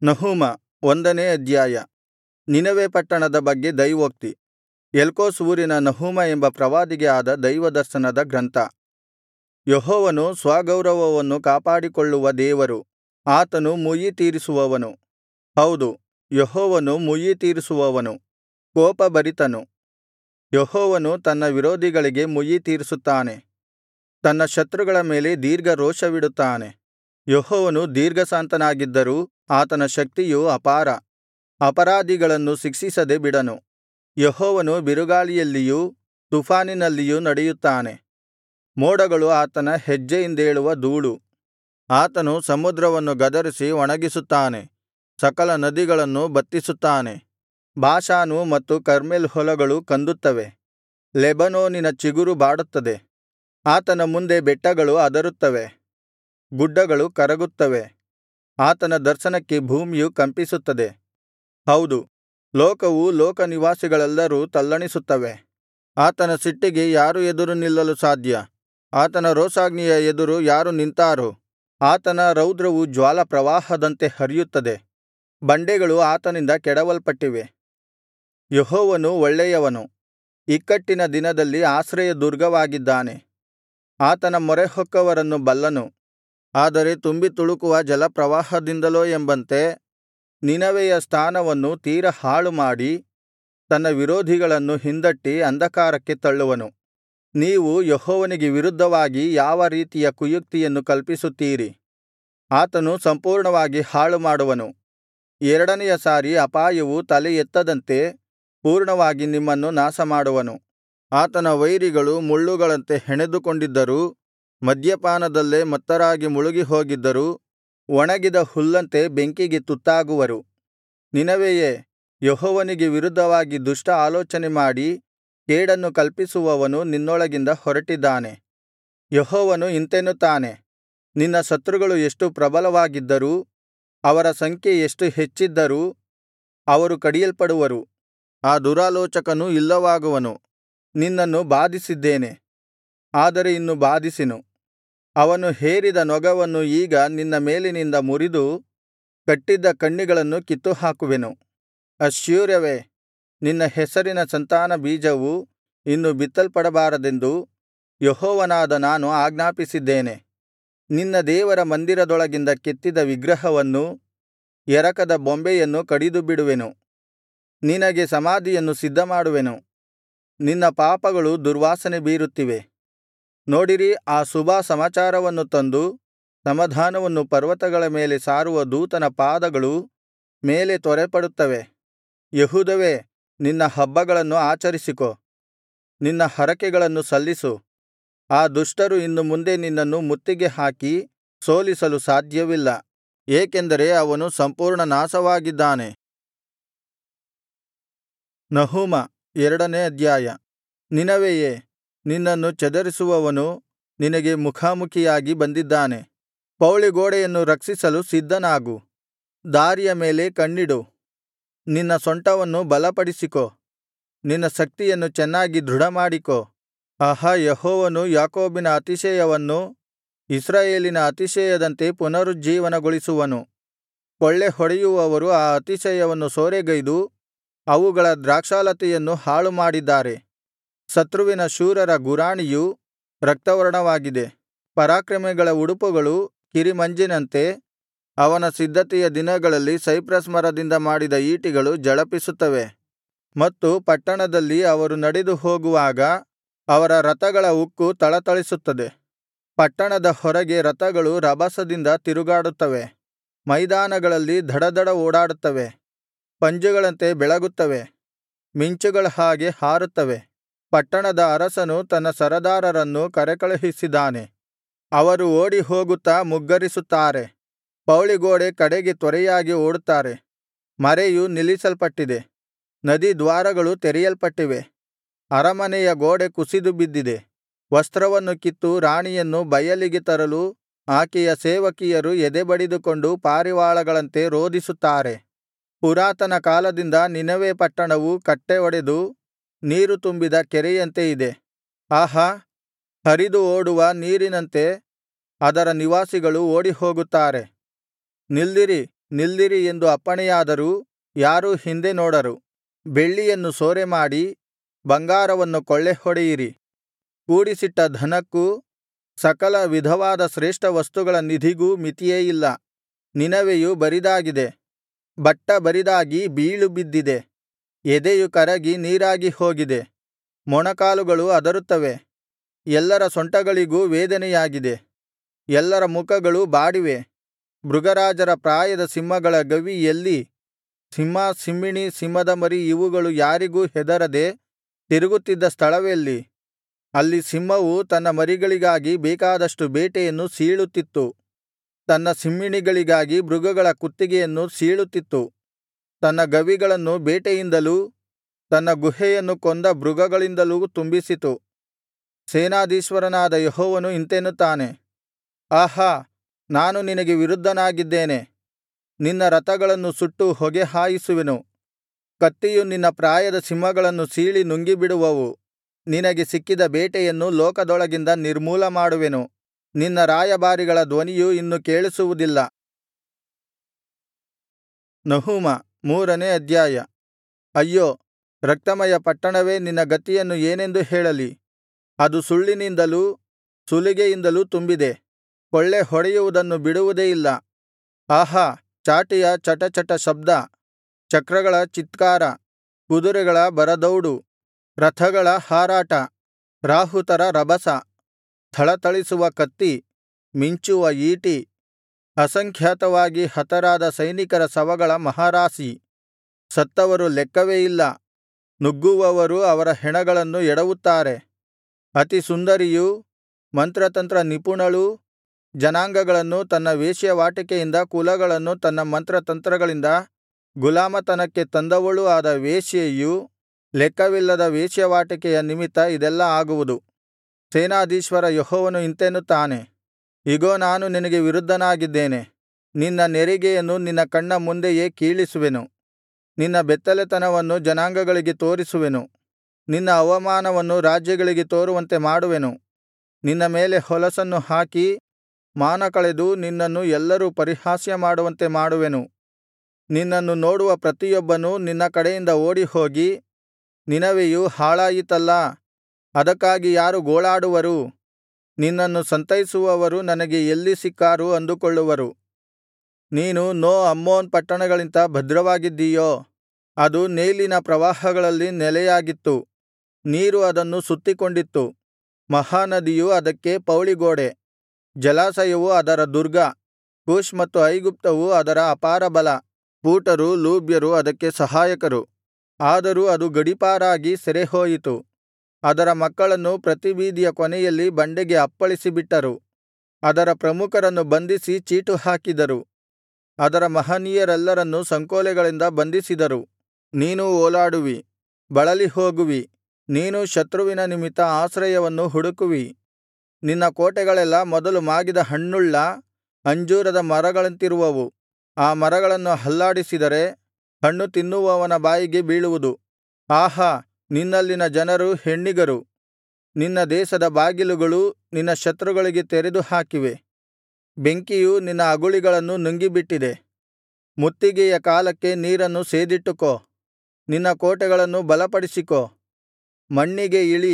ನಹೂಮ ಒಂದನೇ ಅಧ್ಯಾಯ ನಿನವೆ ಪಟ್ಟಣದ ಬಗ್ಗೆ ದೈವೋಕ್ತಿ ಎಲ್ಕೋಷ್ ಊರಿನ ನಹೂಮ ಎಂಬ ಪ್ರವಾದಿಗೆ ಆದ ದೈವದರ್ಶನದ ಗ್ರಂಥ ಯೆಹೋವನು ಸ್ವಗೌರವವನ್ನು ಕಾಪಾಡಿಕೊಳ್ಳುವ ದೇವರು ಆತನು ಮುಯ್ಯಿತೀರಿಸುವವನು ಹೌದು ಯೆಹೋವನು ಮುಯ್ಯಿತೀರಿಸುವವನು ಕೋಪಭರಿತನು ಯೆಹೋವನು ತನ್ನ ವಿರೋಧಿಗಳಿಗೆ ಮುಯ್ಯಿತೀರಿಸುತ್ತಾನೆ ತನ್ನ ಶತ್ರುಗಳ ಮೇಲೆ ದೀರ್ಘರೋಷವಿಡುತ್ತಾನೆ ಯೆಹೋವನು ದೀರ್ಘಶಾಂತನಾಗಿದ್ದರೂ ಆತನ ಶಕ್ತಿಯು ಅಪಾರ ಅಪರಾಧಿಗಳನ್ನು ಶಿಕ್ಷಿಸದೆ ಬಿಡನು ಯೆಹೋವನು ಬಿರುಗಾಳಿಯಲ್ಲಿಯೂ ತುಫಾನಿನಲ್ಲಿಯೂ ನಡೆಯುತ್ತಾನೆ ಮೋಡಗಳು ಆತನ ಹೆಜ್ಜೆಯಿಂದೇಳುವ ಧೂಳು ಆತನು ಸಮುದ್ರವನ್ನು ಗದರಿಸಿ ಒಣಗಿಸುತ್ತಾನೆ ಸಕಲ ನದಿಗಳನ್ನು ಬತ್ತಿಸುತ್ತಾನೆ ಬಾಷಾನು ಮತ್ತು ಕರ್ಮೆಲ್ ಹೊಲಗಳು ಕಂದುತ್ತವೆ ಲೆಬನೋನಿನ ಚಿಗುರು ಬಾಡುತ್ತದೆ ಆತನ ಮುಂದೆ ಬೆಟ್ಟಗಳು ಅದರುತ್ತವೆ ಗುಡ್ಡಗಳು ಕರಗುತ್ತವೆ ಆತನ ದರ್ಶನಕ್ಕೆ ಭೂಮಿಯು ಕಂಪಿಸುತ್ತದೆ ಹೌದು ಲೋಕವೂ ಲೋಕನಿವಾಸಿಗಳೆಲ್ಲರೂ ತಲ್ಲಣಿಸುತ್ತವೆ ಆತನ ಸಿಟ್ಟಿಗೆ ಯಾರು ಎದುರು ನಿಲ್ಲಲು ಸಾಧ್ಯ ಆತನ ರೋಷಾಗ್ನಿಯ ಎದುರು ಯಾರು ನಿಂತಾರು ಆತನ ರೌದ್ರವು ಜ್ವಾಲಾಪ್ರವಾಹದಂತೆ ಹರಿಯುತ್ತದೆ ಬಂಡೆಗಳು ಆತನಿಂದ ಕೆಡವಲ್ಪಟ್ಟಿವೆ ಯೆಹೋವನು ಒಳ್ಳೆಯವನು ಇಕ್ಕಟ್ಟಿನ ದಿನದಲ್ಲಿ ಆಶ್ರಯದುರ್ಗವಾಗಿದ್ದಾನೆ ಆತನ ಮೊರೆಹೊಕ್ಕವರನ್ನು ಬಲ್ಲನು ಆದರೆ ತುಂಬಿ ತುಳುಕುವ ಜಲಪ್ರವಾಹದಿಂದಲೋ ಎಂಬಂತೆ ನಿನವೆಯ ಸ್ಥಾನವನ್ನು ತೀರಾ ಹಾಳುಮಾಡಿ ತನ್ನ ವಿರೋಧಿಗಳನ್ನು ಹಿಂದಟ್ಟಿ ಅಂಧಕಾರಕ್ಕೆ ತಳ್ಳುವನು ನೀವು ಯೆಹೋವನಿಗೆ ವಿರುದ್ಧವಾಗಿ ಯಾವ ರೀತಿಯ ಕುಯುಕ್ತಿಯನ್ನು ಕಲ್ಪಿಸುತ್ತೀರಿ ಆತನು ಸಂಪೂರ್ಣವಾಗಿ ಹಾಳುಮಾಡುವನು ಎರಡನೆಯ ಸಾರಿ ಅಪಾಯವು ತಲೆ ಎತ್ತದಂತೆ ಪೂರ್ಣವಾಗಿ ನಿಮ್ಮನ್ನು ನಾಶಮಾಡುವನು ಆತನ ವೈರಿಗಳು ಮುಳ್ಳುಗಳಂತೆ ಹೆಣೆದುಕೊಂಡಿದ್ದರೂ ಮದ್ಯಪಾನದಲ್ಲೇ ಮತ್ತರಾಗಿ ಮುಳುಗಿಹೋಗಿದ್ದರೂ ಒಣಗಿದ ಹುಲ್ಲಂತೆ ಬೆಂಕಿಗೆ ತುತ್ತಾಗುವರು ನಿನವೆಯೇ ಯೆಹೋವನಿಗೆ ವಿರುದ್ಧವಾಗಿ ದುಷ್ಟ ಆಲೋಚನೆ ಮಾಡಿ ಕೇಡನ್ನು ಕಲ್ಪಿಸುವವನು ನಿನ್ನೊಳಗಿಂದ ಹೊರಟಿದ್ದಾನೆ ಯೆಹೋವನು ಇಂತೆನ್ನುತ್ತಾನೆ ನಿನ್ನ ಶತ್ರುಗಳು ಎಷ್ಟು ಪ್ರಬಲವಾಗಿದ್ದರೂ ಅವರ ಸಂಖ್ಯೆ ಎಷ್ಟು ಹೆಚ್ಚಿದ್ದರೂ ಅವರು ಕಡಿಯಲ್ಪಡುವರು ಆ ದುರಾಲೋಚಕನು ಇಲ್ಲವಾಗುವನು ನಿನ್ನನ್ನು ಬಾಧಿಸಿದ್ದೇನೆ ಆದರೆ ಇನ್ನು ಬಾಧಿಸೆನು ಅವನು ಹೇರಿದ ನೊಗವನ್ನು ಈಗ ನಿನ್ನ ಮೇಲಿನಿಂದ ಮುರಿದು ಕಟ್ಟಿದ್ದ ಕಣ್ಣಿಗಳನ್ನು ಕಿತ್ತುಹಾಕುವೆನು ಅಶ್ಶೂರವೇ ನಿನ್ನ ಹೆಸರಿನ ಸಂತಾನ ಬೀಜವು ಇನ್ನು ಬಿತ್ತಲ್ಪಡಬಾರದೆಂದು ಯೆಹೋವನಾದ ನಾನು ಆಜ್ಞಾಪಿಸಿದ್ದೇನೆ ನಿನ್ನ ದೇವರ ಮಂದಿರದೊಳಗಿಂದ ಕೆತ್ತಿದ ವಿಗ್ರಹವನ್ನೂ ಎರಕದ ಬೊಂಬೆಯನ್ನು ಕಡಿದುಬಿಡುವೆನು ನಿನಗೆ ಸಮಾಧಿಯನ್ನು ಸಿದ್ಧಮಾಡುವೆನು ನಿನ್ನ ಪಾಪಗಳು ದುರ್ವಾಸನೆ ಬೀರುತ್ತಿವೆ ನೋಡಿರಿ ಆ ಶುಭಸಮಾಚಾರವನ್ನು ತಂದು ಸಮಾಧಾನವನ್ನು ಪರ್ವತಗಳ ಮೇಲೆ ಸಾರುವ ದೂತನ ಪಾದಗಳು ಮೇಲೆ ತ್ವರೆಪಡುತ್ತವೆ ಯೆಹೂದವೇ ನಿನ್ನ ಹಬ್ಬಗಳನ್ನು ಆಚರಿಸಿಕೋ ನಿನ್ನ ಹರಕೆಗಳನ್ನು ಸಲ್ಲಿಸು ಆ ದುಷ್ಟರು ಇನ್ನು ಮುಂದೆ ನಿನ್ನನ್ನು ಮುತ್ತಿಗೆ ಹಾಕಿ ಸೋಲಿಸಲು ಸಾಧ್ಯವಿಲ್ಲ ಏಕೆಂದರೆ ಅವನು ಸಂಪೂರ್ಣ ನಾಶವಾಗಿದ್ದಾನೆ ನಹೂಮ ಎರಡನೇ ಅಧ್ಯಾಯ ನಿನವೆಯೇ ನಿನ್ನನ್ನು ಚದರಿಸುವವನು ನಿನಗೆ ಮುಖಾಮುಖಿಯಾಗಿ ಬಂದಿದ್ದಾನೆ ಪೌಳಿಗೋಡೆಯನ್ನು ರಕ್ಷಿಸಲು ಸಿದ್ಧನಾಗು ದಾರಿಯ ಮೇಲೆ ಕಣ್ಣಿಡು ನಿನ್ನ ಸೊಂಟವನ್ನು ಬಲಪಡಿಸಿಕೋ ನಿನ್ನ ಶಕ್ತಿಯನ್ನು ಚೆನ್ನಾಗಿ ದೃಢಮಾಡಿಕೋ ಆಹಾ ಯೆಹೋವನು ಯಾಕೋಬಿನ ಅತಿಶಯವನ್ನು ಇಸ್ರಾಯೇಲಿನ ಅತಿಶಯದಂತೆ ಪುನರುಜ್ಜೀವನಗೊಳಿಸುವನು ಕೊಳ್ಳೆ ಹೊಡೆಯುವವರು ಆ ಅತಿಶಯವನ್ನು ಸೂರೆಗೈದು ಅವುಗಳ ದ್ರಾಕ್ಷಾಲತೆಯನ್ನು ಹಾಳುಮಾಡಿದ್ದಾರೆ ಶತ್ರುವಿನ ಶೂರರ ಗುರಾಣಿಯು ರಕ್ತವರ್ಣವಾಗಿದೆ ಪರಾಕ್ರಮಿಗಳ ಉಡುಪುಗಳು ಕಿರಿಮಂಜಿನಂತೆ ಅವನ ಸಿದ್ಧತೆಯ ದಿನಗಳಲ್ಲಿ ಸೈಪ್ರಸ್ ಮರದಿಂದ ಮಾಡಿದ ಈಟಿಗಳು ಝಳಪಿಸುತ್ತವೆ ಮತ್ತು ಪಟ್ಟಣದಲ್ಲಿ ಅವರು ನಡೆದು ಹೋಗುವಾಗ ಅವರ ರಥಗಳ ಉಕ್ಕು ಥಳಥಳಿಸುತ್ತದೆ ಪಟ್ಟಣದ ಹೊರಗೆ ರಥಗಳು ರಭಸದಿಂದ ತಿರುಗಾಡುತ್ತವೆ ಮೈದಾನಗಳಲ್ಲಿ ಧಡಧಡ ಓಡಾಡುತ್ತವೆ ಪಂಜುಗಳಂತೆ ಬೆಳಗುತ್ತವೆ ಮಿಂಚುಗಳ ಹಾಗೆ ಹಾರುತ್ತವೆ ಪಟ್ಟಣದ ಅರಸನು ತನ್ನ ಸರದಾರರನ್ನು ಕರೆಕಳುಹಿಸಿದ್ದಾನೆ ಅವರು ಓಡಿಹೋಗುತ್ತಾ ಮುಗ್ಗರಿಸುತ್ತಾರೆ ಪೌಳಿಗೋಡೆ ಕಡೆಗೆ ತ್ವರೆಯಾಗಿ ಓಡುತ್ತಾರೆ ಮರೆಯು ನಿಲ್ಲಿಸಲ್ಪಟ್ಟಿದೆ ನದಿ ದ್ವಾರಗಳು ತೆರೆಯಲ್ಪಟ್ಟಿವೆ ಅರಮನೆಯ ಗೋಡೆ ಕುಸಿದು ಬಿದ್ದಿದೆ ವಸ್ತ್ರವನ್ನು ಕಿತ್ತು ರಾಣಿಯನ್ನು ಬಯಲಿಗೆ ತರಲು ಆಕೆಯ ಸೇವಕಿಯರು ಎದೆಬಡಿದುಕೊಂಡು ಪಾರಿವಾಳಗಳಂತೆ ರೋದಿಸುತ್ತಾರೆ ಪುರಾತನ ಕಾಲದಿಂದ ನಿನವೆ ಪಟ್ಟಣವು ಕಟ್ಟೆ ಒಡೆದು ನೀರು ತುಂಬಿದ ಕೆರೆಯಂತೆ ಇದೆ ಆಹಾ ಹರಿದು ಓಡುವ ನೀರಿನಂತೆ ಅದರ ನಿವಾಸಿಗಳು ಓಡಿಹೋಗುತ್ತಾರೆ ನಿಲ್ಲಿರಿ ನಿಲ್ಲಿರಿ ಎಂದು ಅಪ್ಪಣೆಯಾದರೂ ಯಾರೂ ಹಿಂದೆ ನೋಡರು ಬೆಳ್ಳಿಯನ್ನು ಸೂರೆಮಾಡಿ ಬಂಗಾರವನ್ನು ಕೊಳ್ಳೆಹೊಡೆಯಿರಿ ಕೂಡಿಸಿಟ್ಟ ಧನಕ್ಕೂ ಸಕಲ ವಿಧವಾದ ಶ್ರೇಷ್ಠ ವಸ್ತುಗಳ ನಿಧಿಗೂ ಮಿತಿಯೇ ಇಲ್ಲ ನಿನವೆಯು ಬರಿದಾಗಿದೆ ಬಟ್ಟ ಬರಿದಾಗಿ ಬೀಳುಬಿದ್ದಿದೆ ಎದೆಯು ಕರಗಿ ನೀರಾಗಿ ಹೋಗಿದೆ ಮೊಣಕಾಲುಗಳು ಅದರುತ್ತವೆ ಎಲ್ಲರ ಸೊಂಟಗಳಿಗೂ ವೇದನೆಯಾಗಿದೆ ಎಲ್ಲರ ಮುಖಗಳು ಬಾಡಿವೆ ಮೃಗರಾಜರ ಪ್ರಾಯದ ಸಿಂಹಗಳ ಗವಿ ಎಲ್ಲಿ ಸಿಂಹ ಸಿಂಹಿಣಿ ಸಿಂಹದ ಮರಿ ಇವುಗಳು ಯಾರಿಗೂ ಹೆದರದೆ ತಿರುಗುತ್ತಿದ್ದ ಸ್ಥಳವೆಲ್ಲಿ ಅಲ್ಲಿ ಸಿಂಹವು ತನ್ನ ಮರಿಗಳಿಗಾಗಿ ಬೇಕಾದಷ್ಟು ಬೇಟೆಯನ್ನು ಸೀಳುತ್ತಿತ್ತು ತನ್ನ ಸಿಂಹಿಣಿಗಳಿಗಾಗಿ ಮೃಗಗಳ ಕುತ್ತಿಗೆಯನ್ನು ಸೀಳುತ್ತಿತ್ತು ತನ್ನ ಗವಿಗಳನ್ನು ಬೇಟೆಯಿಂದಲೂ ತನ್ನ ಗುಹೆಯನ್ನು ಕೊಂದ ಮೃಗಗಳಿಂದಲೂ ತುಂಬಿಸಿತು ಸೇನಾಧೀಶ್ವರನಾದ ಯೆಹೋವನು ಇಂತೆನ್ನುತ್ತಾನೆ ಆಹಾ ನಾನು ನಿನಗೆ ವಿರುದ್ಧನಾಗಿದ್ದೇನೆ ನಿನ್ನ ರಥಗಳನ್ನು ಸುಟ್ಟು ಹೊಗೆ ಹಾಯಿಸುವೆನು ಕತ್ತಿಯು ನಿನ್ನ ಪ್ರಾಯದ ಸಿಂಹಗಳನ್ನು ಸೀಳಿ ನುಂಗಿಬಿಡುವವು ನಿನಗೆ ಸಿಕ್ಕಿದ ಬೇಟೆಯನ್ನು ಲೋಕದೊಳಗಿಂದ ನಿರ್ಮೂಲ ಮಾಡುವೆನು ನಿನ್ನ ರಾಯಭಾರಿಗಳ ಧ್ವನಿಯು ಇನ್ನು ಕೇಳಿಸುವುದಿಲ್ಲ ನಹೂಮ ಮೂರನೇ ಅಧ್ಯಾಯ ಅಯ್ಯೋ ರಕ್ತಮಯ ಪಟ್ಟಣವೇ ನಿನ್ನ ಗತಿಯನ್ನು ಏನೆಂದು ಹೇಳಲಿ ಅದು ಸುಳ್ಳಿನಿಂದಲೂ ಸುಲಿಗೆಯಿಂದಲೂ ತುಂಬಿದೆ ಕೊಳ್ಳೆ ಹೊಡೆಯುವುದನ್ನು ಬಿಡುವುದೇ ಇಲ್ಲ ಆಹಾ ಚಾಟಿಯ ಚಟಚಟ ಶಬ್ದ ಚಕ್ರಗಳ ಚಿತ್ಕಾರ ಕುದುರೆಗಳ ಭರದೌಡು ರಥಗಳ ಹಾರಾಟ ರಾಹುತರ ರಭಸ ಥಳಥಳಿಸುವ ಕತ್ತಿ ಮಿಂಚುವ ಈಟಿ ಅಸಂಖ್ಯಾತವಾಗಿ ಹತರಾದ ಸೈನಿಕರ ಶವಗಳ ಮಹಾರಾಶಿ ಸತ್ತವರು ಲೆಕ್ಕವೇ ಇಲ್ಲ ನುಗ್ಗುವವರು ಅವರ ಹೆಣಗಳನ್ನು ಎಡವುತ್ತಾರೆ ಅತಿ ಸುಂದರಿಯೂ ಮಂತ್ರತಂತ್ರ ನಿಪುಣಳೂ ಜನಾಂಗಗಳನ್ನು ತನ್ನ ವೇಶ್ಯಾವಾಟಿಕೆಯಿಂದ ಕುಲಗಳನ್ನು ತನ್ನ ಮಂತ್ರತಂತ್ರಗಳಿಂದ ಗುಲಾಮತನಕ್ಕೆ ತಂದವಳೂ ಆದ ವೇಶ್ಯೆಯು ಲೆಕ್ಕವಿಲ್ಲದ ವೇಶ್ಯಾವಾಟಿಕೆಯ ನಿಮಿತ್ತ ಇದೆಲ್ಲಾ ಆಗುವುದು ಸೇನಾಧೀಶ್ವರ ಯೆಹೋವನು ಇಂತೆನ್ನುತ್ತಾನೆ ಇಗೋ ನಾನು ನಿನಗೆ ವಿರುದ್ಧನಾಗಿದ್ದೇನೆ ನಿನ್ನ ನೆರಿಗೆಯನ್ನು ನಿನ್ನ ಕಣ್ಣ ಮುಂದೆಯೇ ಕೀಳಿಸುವೆನು ನಿನ್ನ ಬೆತ್ತಲೆತನವನ್ನು ಜನಾಂಗಗಳಿಗೆ ತೋರಿಸುವೆನು ನಿನ್ನ ಅವಮಾನವನ್ನು ರಾಜ್ಯಗಳಿಗೆ ತೋರುವಂತೆ ಮಾಡುವೆನು ನಿನ್ನ ಮೇಲೆ ಹೊಲಸನ್ನು ಹಾಕಿ ಮಾನ ಕಳೆದು ನಿನ್ನನ್ನು ಎಲ್ಲರೂ ಪರಿಹಾಸ್ಯ ಮಾಡುವಂತೆ ಮಾಡುವೆನು ನಿನ್ನನ್ನು ನೋಡುವ ಪ್ರತಿಯೊಬ್ಬನೂ ನಿನ್ನ ಕಡೆಯಿಂದ ಓಡಿಹೋಗಿ ನಿನವೆಯು ಹಾಳಾಯಿತಲ್ಲಾ ಅದಕ್ಕಾಗಿ ಯಾರು ಗೋಳಾಡುವರು ನಿನ್ನನ್ನು ಸಂತೈಸುವವರು ನನಗೆ ಎಲ್ಲಿ ಸಿಕ್ಕಾರು ಅಂದುಕೊಳ್ಳುವರು ನೀನು ನೋ ಅಮ್ಮೋನ್ ಪಟ್ಟಣಗಳಿಂತ ಭದ್ರವಾಗಿದ್ದೀಯೋ ಅದು ನೈಲಿನ ಪ್ರವಾಹಗಳಲ್ಲಿ ನೆಲೆಯಾಗಿತ್ತು ನೀರು ಅದನ್ನು ಸುತ್ತಿಕೊಂಡಿತ್ತು ಮಹಾನದಿಯು ಅದಕ್ಕೆ ಪೌಳಿಗೋಡೆ ಜಲಾಶಯವು ಅದರ ದುರ್ಗ ಕೂಷ್ ಮತ್ತು ಐಗುಪ್ತವು ಅದರ ಅಪಾರ ಬಲ ಪೂಟರು ಲೂಬ್ಯರು ಅದಕ್ಕೆ ಸಹಾಯಕರು ಆದರೂ ಅದು ಗಡೀಪಾರಾಗಿ ಸೆರೆಹೋಯಿತು ಅದರ ಮಕ್ಕಳನ್ನು ಪ್ರತಿ ಬೀದಿಯ ಕೊನೆಯಲ್ಲಿ ಬಂಡೆಗೆ ಅಪ್ಪಳಿಸಿಬಿಟ್ಟರು ಅದರ ಪ್ರಮುಖರನ್ನು ಬಂಧಿಸಿ ಚೀಟು ಹಾಕಿದರು ಅದರ ಮಹನೀಯರೆಲ್ಲರನ್ನು ಸಂಕೋಲೆಗಳಿಂದ ಬಂಧಿಸಿದರು ನೀನೂ ಓಲಾಡುವಿ ಬಳಲಿ ಹೋಗುವಿ ನೀನೂ ಶತ್ರುವಿನ ನಿಮಿತ್ತ ಆಶ್ರಯವನ್ನು ಹುಡುಕುವಿ ನಿನ್ನ ಕೋಟೆಗಳೆಲ್ಲಾ ಮೊದಲು ಮಾಗಿದ ಹಣ್ಣುಳ್ಳ ಅಂಜೂರದ ಮರಗಳಂತಿರುವವು ಆ ಮರಗಳನ್ನು ಅಲ್ಲಾಡಿಸಿದರೆ ಹಣ್ಣು ತಿನ್ನುವವನ ಬಾಯಿಗೆ ಬೀಳುವುದು ಆಹಾ ನಿನ್ನಲ್ಲಿನ ಜನರು ಹೆಣ್ಣಿಗರು ನಿನ್ನ ದೇಶದ ಬಾಗಿಲುಗಳು ನಿನ್ನ ಶತ್ರುಗಳಿಗೆ ತೆರೆದು ಹಾಕಿವೆ ಬೆಂಕಿಯು ನಿನ್ನ ಅಗುಳಿಗಳನ್ನು ನುಂಗಿಬಿಟ್ಟಿದೆ ಮುತ್ತಿಗೆಯ ಕಾಲಕ್ಕೆ ನೀರನ್ನು ಸೇದಿಟ್ಟುಕೋ ನಿನ್ನ ಕೋಟೆಗಳನ್ನು ಬಲಪಡಿಸಿಕೋ ಮಣ್ಣಿಗೆ ಇಳಿ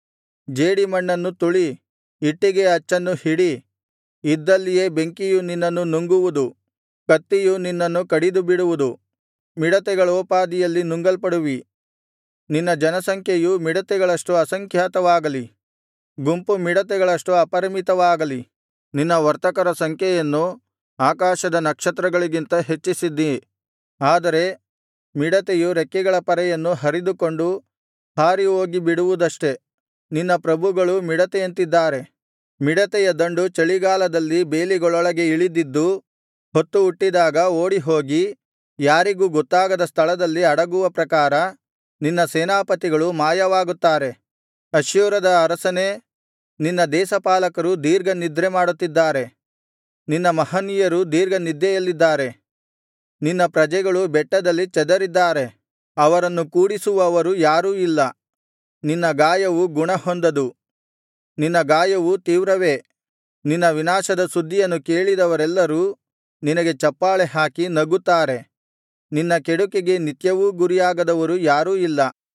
ಜೇಡಿಮಣ್ಣನ್ನು ತುಳಿ ಇಟ್ಟಿಗೆ ಅಚ್ಚನ್ನು ಹಿಡಿ ಇದ್ದಲ್ಲಿಯೇ ಬೆಂಕಿಯು ನಿನ್ನನ್ನು ನುಂಗುವುದು ಕತ್ತಿಯು ನಿನ್ನನ್ನು ಕಡಿದುಬಿಡುವುದು ಮಿಡತೆಗಳೋಪಾದಿಯಲ್ಲಿ ನುಂಗಲ್ಪಡುವಿ ನಿನ್ನ ಜನಸಂಖ್ಯೆಯು ಮಿಡತೆಗಳಷ್ಟು ಅಸಂಖ್ಯಾತವಾಗಲಿ ಗುಂಪು ಮಿಡತೆಗಳಷ್ಟು ಅಪರಿಮಿತವಾಗಲಿ ನಿನ್ನ ವರ್ತಕರ ಸಂಖ್ಯೆಯನ್ನು ಆಕಾಶದ ನಕ್ಷತ್ರಗಳಿಗಿಂತ ಹೆಚ್ಚಿಸಿದ್ದೀ ಆದರೆ ಮಿಡತೆಯು ರೆಕ್ಕೆಗಳ ಪರೆಯನ್ನು ಹರಿದುಕೊಂಡು ಹಾರಿಹೋಗಿ ಬಿಡುವುದಷ್ಟೆ ನಿನ್ನ ಪ್ರಭುಗಳು ಮಿಡತೆಯಂತಿದ್ದಾರೆ ಮಿಡತೆಯ ದಂಡು ಚಳಿಗಾಲದಲ್ಲಿ ಬೇಲಿಗಳೊಳಗೆ ಇಳಿದಿದ್ದು ಹೊತ್ತು ಹುಟ್ಟಿದಾಗ ಓಡಿಹೋಗಿ ಯಾರಿಗೂ ಗೊತ್ತಾಗದ ಸ್ಥಳದಲ್ಲಿ ಅಡಗುವ ಪ್ರಕಾರ ನಿನ್ನ ಸೇನಾಪತಿಗಳು ಮಾಯವಾಗುತ್ತಾರೆ ಅಶ್ಶೂರದ ಅರಸನೇ ನಿನ್ನ ದೇಶಪಾಲಕರು ದೀರ್ಘ ನಿದ್ರೆ ಮಾಡುತ್ತಿದ್ದಾರೆ ನಿನ್ನ ಮಹನೀಯರು ದೀರ್ಘ ನಿದ್ದೆಯಲ್ಲಿದ್ದಾರೆ ನಿನ್ನ ಪ್ರಜೆಗಳು ಬೆಟ್ಟದಲ್ಲಿ ಚದರಿದ್ದಾರೆ ಅವರನ್ನು ಕೂಡಿಸುವವರು ಯಾರೂ ಇಲ್ಲ ನಿನ್ನ ಗಾಯವು ಗುಣಹೊಂದದು ನಿನ್ನ ಗಾಯವು ತೀವ್ರವೇ ನಿನ್ನ ವಿನಾಶದ ಸುದ್ದಿಯನ್ನು ಕೇಳಿದವರೆಲ್ಲರೂ ನಿನಗೆ ಚಪ್ಪಾಳೆ ಹಾಕಿ ನಗುತ್ತಾರೆ ನಿನ್ನ ಕೆಡುಕಿಗೆ ನಿತ್ಯವೂ ಗುರಿಯಾಗದವರು ಯಾರೂ ಇಲ್ಲ